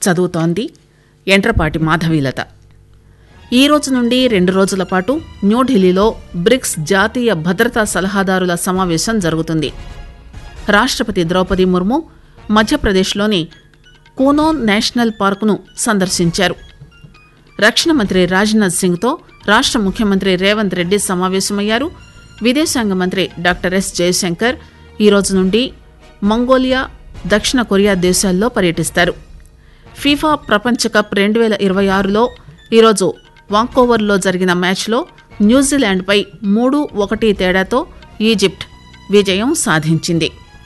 చదువుతోంది ఎంట్రపాటి మాధవీలత ఈ రోజు నుండి రెండు రోజుల పాటు న్యూఢిల్లీలో బ్రిక్స్ జాతీయ భద్రతా సలహాదారుల సమావేశం జరుగుతుంది రాష్ట్రపతి ద్రౌపది ముర్ము మధ్యప్రదేశ్లోని కూనోన్ నేషనల్ పార్కును సందర్శించారు రక్షణ మంత్రి రాజ్నాథ్ సింగ్తో రాష్ట్ర ముఖ్యమంత్రి రేవంత్ రెడ్డి సమావేశమయ్యారు విదేశాంగ మంత్రి డాక్టర్ ఎస్ జయశంకర్ ఈ రోజు నుండి మంగోలియా దక్షిణ కొరియా దేశాల్లో పర్యటిస్తారు ఫీఫా ప్రపంచ కప్ రెండు వేల ఇరవై ఆరులో ఈరోజు వాంకోవర్లో జరిగిన మ్యాచ్లో న్యూజిలాండ్పై మూడు ఒకటి తేడాతో ఈజిప్ట్ విజయం సాధించింది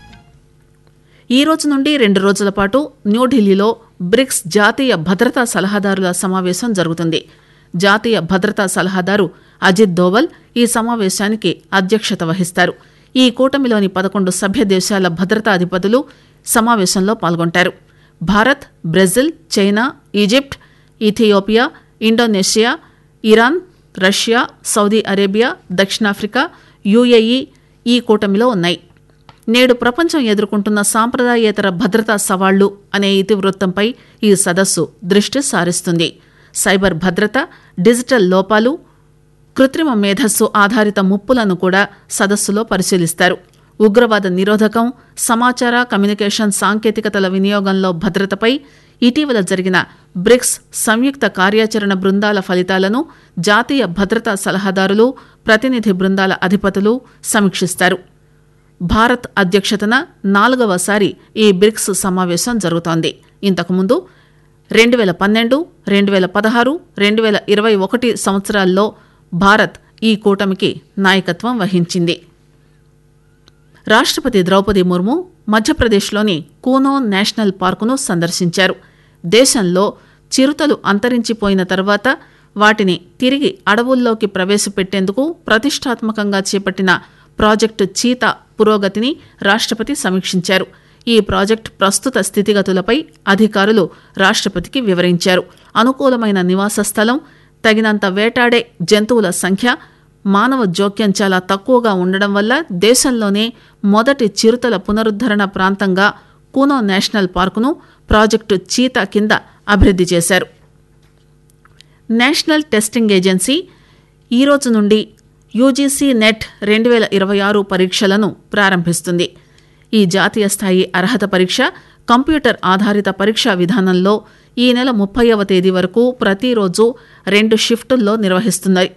ఈ రోజు నుండి రెండు రోజుల పాటు న్యూఢిల్లీలో బ్రిక్స్ జాతీయ భద్రతా సలహాదారుల సమావేశం జరుగుతుంది జాతీయ భద్రతా సలహాదారు అజిత్ దోవల్ ఈ సమావేశానికి అధ్యక్షత వహిస్తారు ఈ కూటమిలోని పదకొండు సభ్య దేశాల భద్రతా అధిపతులు సమావేశంలో పాల్గొంటారు Bharat Brazil China Egypt Ethiopia Indonesia Iran Russia Saudi Arabia దక్షిణాఫ్రికా యుఏఈ ఈ కూటమిలో ఉన్నాయి నేడు ప్రపంచం ఎదుర్కొంటున్న సాంప్రదాయేతర భద్రతా సవాళ్లు అనే ఇతివృత్తంపై ఈ సదస్సు దృష్టి సారిస్తుంది సైబర్ భద్రత డిజిటల్ లోపాలు కృత్రిమ మేధస్సు ఆధారిత ముప్పులను కూడా సదస్సులో పరిశీలిస్తారు ఉగ్రవాద నిరోధకం సమాచార కమ్యూనికేషన్ సాంకేతికతల వినియోగంలో భద్రతపై ఇటీవల జరిగిన బ్రిక్స్ సంయుక్త కార్యాచరణ బృందాల ఫలితాలను జాతీయ భద్రతా సలహాదారులు ప్రతినిధి బృందాల అధిపతులు సమీక్షిస్తారు భారత్ అధ్యక్షతన నాలుగవసారి ఈ బ్రిక్స్ సమావేశం జరుగుతోంది ఇంతకుముందు రెండు వేల పన్నెండు రెండు వేల పదహారు రెండు వేల ఇరవై ఒకటి సంవత్సరాల్లో భారత్ ఈ కూటమికి నాయకత్వం వహించింది రాష్ట్రపతి ద్రౌపది ముర్ము మధ్యప్రదేశ్లోని కూనో నేషనల్ పార్కును సందర్శించారు దేశంలో చిరుతలు అంతరించిపోయిన తర్వాత వాటిని తిరిగి అడవుల్లోకి ప్రవేశపెట్టేందుకు ప్రతిష్టాత్మకంగా చేపట్టిన ప్రాజెక్టు చీతా పురోగతిని రాష్ట్రపతి సమీక్షించారు ఈ ప్రాజెక్టు ప్రస్తుత స్థితిగతులపై అధికారులు రాష్ట్రపతికి వివరించారు అనుకూలమైన నివాస స్థలం తగినంత వేటాడే జంతువుల సంఖ్య మానవ జోక్యం చాలా తక్కువగా ఉండడం వల్ల దేశంలోనే మొదటి చిరుతల పునరుద్ధరణ ప్రాంతంగా కూనో నేషనల్ పార్కును ప్రాజెక్టు చీతా కింద అభివృద్ధి చేశారు నేషనల్ టెస్టింగ్ ఏజెన్సీ ఈ రోజు నుండి యూజీసీ నెట్ రెండు వేల ఇరవై ఆరు పరీక్షలను ప్రారంభిస్తుంది ఈ జాతీయ స్థాయి అర్హత పరీక్ష కంప్యూటర్ ఆధారిత పరీక్షా విధానంలో ఈ నెల ముప్పైవ తేదీ వరకు ప్రతిరోజు రెండు షిఫ్టుల్లో నిర్వహిస్తున్నాయి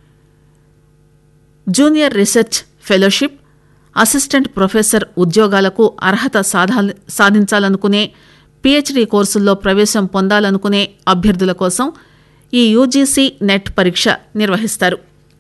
junior research fellowship assistant professor ఉద్యోగాలకు అర్హత సాధా సాధించాలనుకునే పీహెచ్డీ కోర్సుల్లో ప్రవేశం పొందాలనుకునే అభ్యర్థుల కోసం ఈ యూజీసీ నెట్ పరీక్ష నిర్వహిస్తారు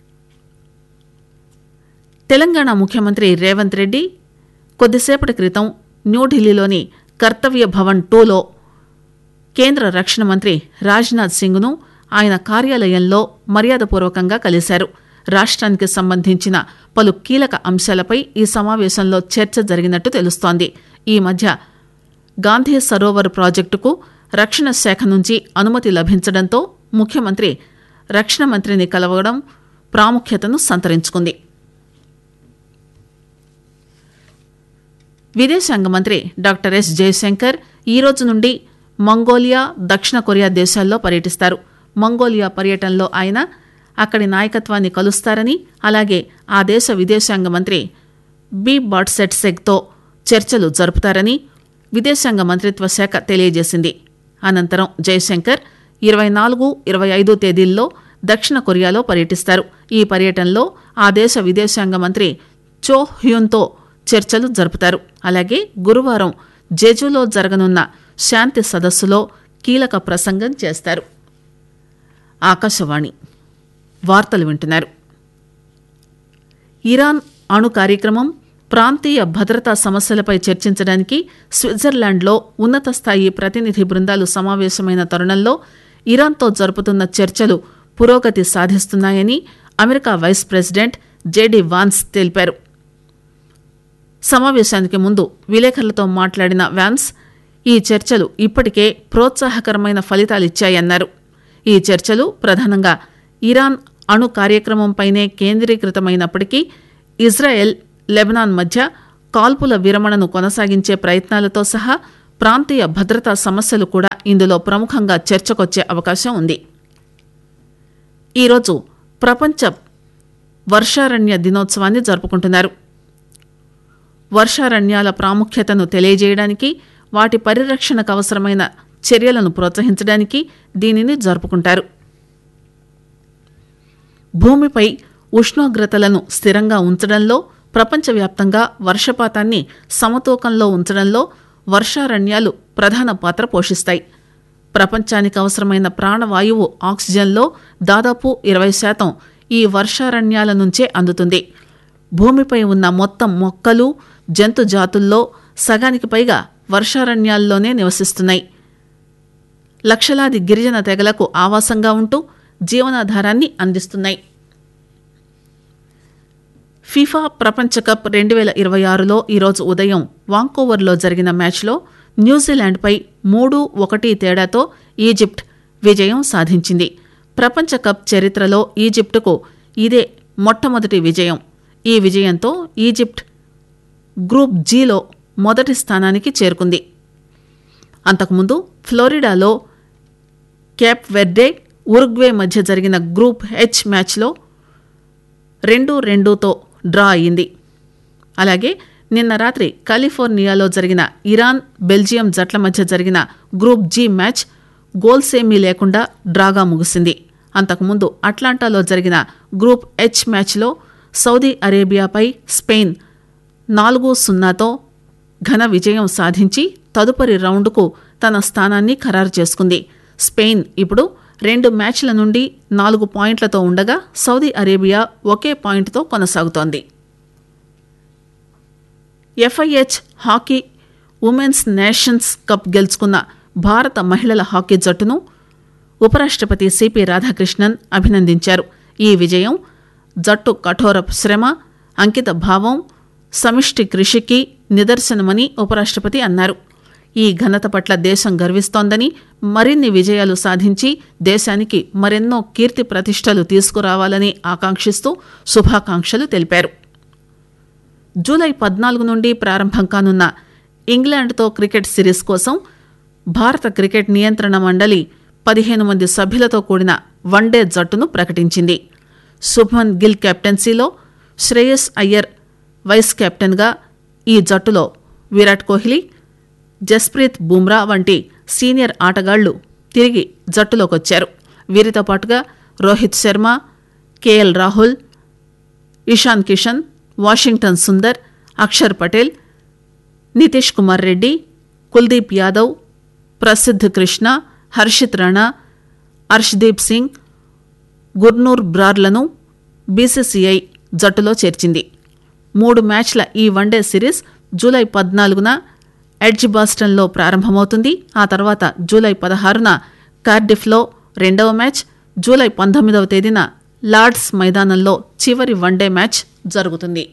తెలంగాణ ముఖ్యమంత్రి రేవంత్ రెడ్డి కొద్దిసేపటి క్రితం న్యూఢిల్లీలోని కర్తవ్య భవన్ టూలో కేంద్ర రక్షణ మంత్రి రాజ్నాథ్ సింగ్ను ఆయన కార్యాలయంలో మర్యాదపూర్వకంగా కలిశారు రాష్ట్రానికి సంబంధించిన పలు కీలక అంశాలపై ఈ సమావేశంలో చర్చ జరిగినట్టు తెలుస్తోంది ఈ మధ్య గాంధీ సరోవర్ ప్రాజెక్టుకు రక్షణ శాఖ నుంచి అనుమతి లభించడంతో ముఖ్యమంత్రి రక్షణ మంత్రిని కలవడం ప్రాముఖ్యతను సంతరించుకుంది విదేశాంగ మంత్రి డాక్టర్ ఎస్ జయశంకర్ ఈ రోజు నుండి మంగోలియా దక్షిణ కొరియా దేశాల్లో పర్యటిస్తారు మంగోలియా పర్యటనలో ఆయన అక్కడి నాయకత్వాన్ని కలుస్తారని అలాగే ఆ దేశ విదేశాంగ మంత్రి బి బాట్సెట్సెగ్తో చర్చలు జరుపుతారని విదేశాంగ మంత్రిత్వ శాఖ తెలియజేసింది అనంతరం జయశంకర్ ఇరవై నాలుగు ఇరవై ఐదు తేదీల్లో దక్షిణ కొరియాలో పర్యటిస్తారు ఈ పర్యటనలో ఆ దేశ విదేశాంగ మంత్రి చో హ్యూన్తో చర్చలు జరుపుతారు అలాగే గురువారం జెజులో జరగనున్న శాంతి సదస్సులో కీలక ప్రసంగం చేస్తారు ఆకాశవాణి వార్తలు వింటున్నారు ఇరాన్ అణు కార్యక్రమం ప్రాంతీయ భద్రతా సమస్యలపై చర్చించడానికి స్విట్జర్లాండ్లో ఉన్నత స్థాయి ప్రతినిధి బృందాలు సమావేశమైన తరుణంలో ఇరాన్తో జరుపుతున్న చర్చలు పురోగతి సాధిస్తున్నాయని America vice president JD Vance తెలిపారు సమావేశానికి ముందు విలేకరులతో మాట్లాడిన వ్యాన్స్ ఈ చర్చలు ఇప్పటికే ప్రోత్సాహకరమైన ఫలితాలిచ్చాయన్నారు ఈ చర్చలు ప్రధానంగా ఇరాన్ అణు కార్యక్రమంపైనే కేంద్రీకృతమైనప్పటికీ ఇజ్రాయెల్ లెబనాన్ మధ్య కాల్పుల విరమణను కొనసాగించే ప్రయత్నాలతో సహా ప్రాంతీయ భద్రతా సమస్యలు కూడా ఇందులో ప్రముఖంగా చర్చకొచ్చే అవకాశం ఉంది ఈరోజు ప్రపంచ వర్షారణ్య దినోత్సవాన్ని జరుపుకుంటున్నారు వర్షారణ్యాల ప్రాముఖ్యతను తెలియజేయడానికి వాటి పరిరక్షణకు అవసరమైన చర్యలను ప్రోత్సహించడానికి దీనిని జరుపుకుంటారు భూమిపై ఉష్ణోగ్రతలను స్థిరంగా ఉంచడంలో ప్రపంచవ్యాప్తంగా వర్షపాతాన్ని సమతూకంలో ఉంచడంలో వర్షారణ్యాలు ప్రధాన పాత్ర పోషిస్తాయి ప్రపంచానికి అవసరమైన ప్రాణవాయువు ఆక్సిజన్లో దాదాపు ఇరవై శాతం ఈ వర్షారణ్యాల నుంచే అందుతుంది భూమిపై ఉన్న మొత్తం మొక్కలు జంతు జాతుల్లో సగానికి పైగా వర్షారణ్యాల్లోనే నివసిస్తున్నాయి లక్షలాది గిరిజన తెగలకు ఆవాసంగా ఉంటూ జీవనాధారాన్ని అందిస్తున్నాయి ఫిఫా ప్రపంచ కప్ రెండు వేల ఇరవై ఆరులో ఈరోజు ఉదయం వాంకోవర్లో జరిగిన మ్యాచ్లో న్యూజిలాండ్పై మూడు ఒకటి తేడాతో ఈజిప్ట్ విజయం సాధించింది ప్రపంచ కప్ చరిత్రలో ఈజిప్టుకు ఇదే మొట్టమొదటి విజయం ఈ విజయంతో ఈజిప్ట్ గ్రూప్ జీలో మొదటి స్థానానికి చేరుకుంది అంతకుముందు ఫ్లోరిడాలో క్యాప్ వెర్డే ఉరుగ్వే మధ్య జరిగిన గ్రూప్ హెచ్ మ్యాచ్లో రెండు రెండుతో డ్రా అయింది అలాగే నిన్న రాత్రి కాలిఫోర్నియాలో జరిగిన ఇరాన్ బెల్జియం జట్ల మధ్య జరిగిన గ్రూప్ జీ మ్యాచ్ గోల్స్ ఏమీ లేకుండా డ్రాగా ముగిసింది అంతకుముందు అట్లాంటాలో జరిగిన గ్రూప్ హెచ్ మ్యాచ్లో సౌదీ అరేబియాపై స్పెయిన్ నాలుగు సున్నాతో ఘన విజయం సాధించి తదుపరి రౌండ్కు తన స్థానాన్ని ఖరారు చేసుకుంది స్పెయిన్ ఇప్పుడు రెండు మ్యాచ్ల నుండి నాలుగు పాయింట్లతో ఉండగా సౌదీ అరేబియా ఒకే పాయింట్తో కొనసాగుతోంది FIH hockey women's nations cup గెలుచుకున్న భారత మహిళల హాకీ జట్టును ఉపరాష్ట్రపతి సిపి రాధాకృష్ణన్ అభినందించారు ఈ విజయం జట్టు కఠోర శ్రమ అంకిత భావం సమిష్టి కృషికి నిదర్శనమని ఉపరాష్ట్రపతి అన్నారు ఈ ఘనత పట్ల దేశం గర్విస్తోందని మరిన్ని విజయాలు సాధించి దేశానికి మరెన్నో కీర్తి ప్రతిష్టలు తీసుకురావాలని ఆకాంక్షిస్తూ శుభాకాంక్షలు తెలిపారు జూలై పద్నాలుగు నుండి ప్రారంభం కానున్న ఇంగ్లాండ్తో క్రికెట్ సిరీస్ కోసం భారత క్రికెట్ నియంత్రణ మండలి పదిహేను మంది సభ్యులతో కూడిన వన్డే జట్టును ప్రకటించింది శుభ్మన్ గిల్ కెప్టెన్సీలో శ్రేయస్ అయ్యర్ వైస్ కెప్టెన్గా ఈ జట్టులో విరాట్ కోహ్లీ జస్ప్రీత్ బుమ్రా వంటి సీనియర్ ఆటగాళ్లు తిరిగి జట్టులోకొచ్చారు వీరితో పాటుగా రోహిత్ శర్మ కేఎల్ రాహుల్ ఇషాన్ కిషన్ వాషింగ్టన్ సుందర్ అక్షర్ పటేల్ నితీష్ కుమార్ రెడ్డి కుల్దీప్ యాదవ్ ప్రసిద్ధ్ కృష్ణ హర్షిత్ రాణా హర్షదీప్ సింగ్ గుర్నూర్ బ్రార్లను బీసీసీఐ జట్టులో చేర్చింది మూడు మ్యాచ్ల ఈ వన్డే సిరీస్ జూలై పద్నాలుగున ఎడ్జ్ బాస్టన్లో ప్రారంభమవుతుంది ఆ తర్వాత జూలై పదహారున కార్డిఫ్లో రెండవ మ్యాచ్ జూలై పంతొమ్మిదవ తేదీన లార్డ్స్ మైదానంలో చివరి వన్డే మ్యాచ్ జరుగుతుంది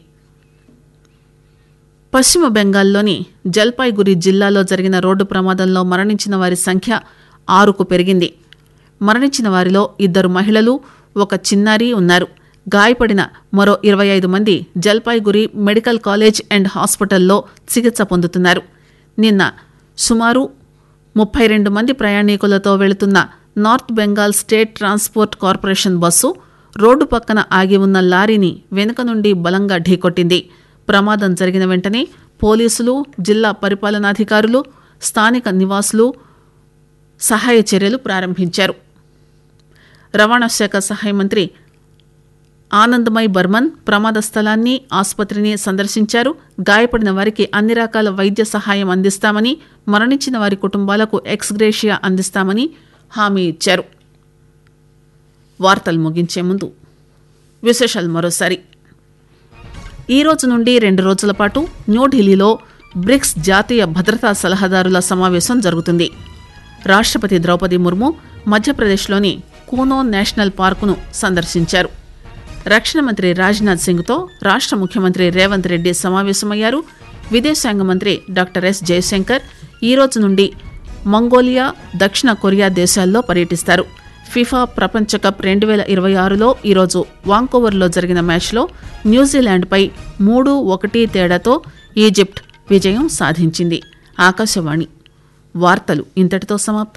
పశ్చిమ బెంగాల్లోని జల్పాయ్గురి జిల్లాలో జరిగిన రోడ్డు ప్రమాదంలో మరణించిన వారి సంఖ్య ఆరుకు పెరిగింది మరణించిన వారిలో ఇద్దరు మహిళలు ఒక చిన్నారి ఉన్నారు గాయపడిన మరో ఇరవై ఐదు మంది జల్పాయ్గురి మెడికల్ కాలేజ్ అండ్ హాస్పిటల్లో చికిత్స పొందుతున్నారు నిన్న సుమారు ముప్పై రెండు మంది ప్రయాణికులతో వెళుతున్న north Bengal state transport corporation bus road పక్కన ఆగి ఉన్న లారీని వెనుక నుండి బలంగా ఢీకొట్టింది ప్రమాదం జరిగిన వెంటనే పోలీసులు జిల్లా పరిపాలనాధికారులు స్థానిక నివాసులు సహాయ చర్యలు ప్రారంభించారు రవాణా శాఖ సహాయ మంత్రి ఆనందమయ్ బర్మన్ ప్రమాద స్థలాన్ని ఆసుపత్రిని సందర్శించారు గాయపడిన వారికి అన్ని రకాల వైద్య సహాయం అందిస్తామని మరణించిన వారి కుటుంబాలకు ఎక్స్గ్రేషియా అందిస్తామని హామీ ఇచ్చారు వార్తలు ముగించే ముందు విశేషాలు మరోసారి ఈ రోజు నుండి రెండు రోజుల పాటు న్యూఢిల్లీలో బ్రిక్స్ జాతీయ భద్రతా సలహాదారుల సమావేశం జరుగుతుంది రాష్ట్రపతి ద్రౌపది ముర్ము మధ్యప్రదేశ్లోని కూనో నేషనల్ పార్కును సందర్శించారు రక్షణ మంత్రి రాజ్నాథ్ సింగ్తో రాష్ట్ర ముఖ్యమంత్రి రేవంత్ రెడ్డి సమావేశమయ్యారు విదేశాంగ మంత్రి డాక్టర్ ఎస్ జయశంకర్ ఈ రోజు నుండి మంగోలియా దక్షిణ కొరియా దేశాల్లో పర్యటిస్తారు ఫిఫా ప్రపంచ కప్ రెండు వేల ఇరవై ఆరులో ఈరోజు వాంకోవర్లో జరిగిన మ్యాచ్లో న్యూజిలాండ్పై మూడు ఒకటి తేడాతో ఈజిప్ట్ విజయం సాధించింది ఆకాశవాణి వార్తలు ఇంతటితో సమాప్తం